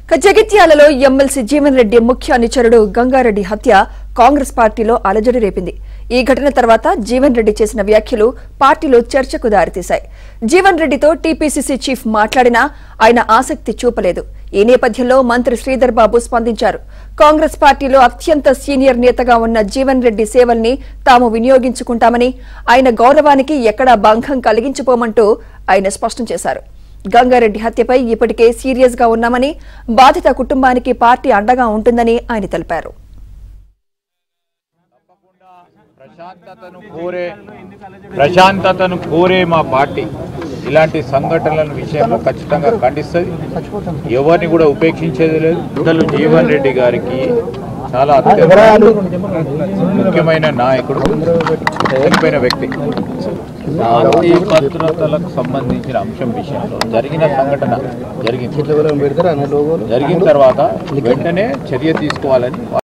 ఇక జగిత్యాలలో ఎమ్మెల్సీ జీవన్ రెడ్డి ముఖ్య అనుచరుడు గంగారెడ్డి హత్య కాంగ్రెస్ పార్టీలో అలజడి రేపింది ఈ ఘటన తర్వాత జీవన్ రెడ్డి చేసిన వ్యాఖ్యలు పార్టీలో చర్చకు దారితీశాయి జీవన్ రెడ్డితో టీపీసీసీ చీఫ్ మాట్లాడినా ఆయన ఆసక్తి చూపలేదు ఈ నేపథ్యంలో మంత్రి శ్రీధర్ బాబు స్పందించారు కాంగ్రెస్ పార్టీలో అత్యంత సీనియర్ నేతగా ఉన్న జీవన్ రెడ్డి సేవల్ని తాము వినియోగించుకుంటామని ఆయన గౌరవానికి ఎక్కడా భంగం కలిగించిపోమంటూ ఆయన స్పష్టం చేశారు గంగారెడ్డి హత్యపై ఇప్పటికే సీరియస్ గా ఉన్నామని బాధిత కుటుంబానికి పార్టీ అండగా ఉంటుందని ఆయన తెలిపారు ప్రశాంతతను కోరే ప్రశాంతతను కోరే మా పార్టీ ఇలాంటి సంఘటనల విషయంలో ఖచ్చితంగా ఖండిస్తుంది ఎవరిని కూడా ఉపేక్షించేది లేదు పెద్దలు జీవన్ రెడ్డి గారికి చాలా అత్యంత ముఖ్యమైన నాయకుడు చనిపోయిన వ్యక్తి శాంతి భద్రతలకు సంబంధించిన అంశం విషయంలో జరిగిన సంఘటన జరిగింది జరిగిన తర్వాత వెంటనే చర్య తీసుకోవాలని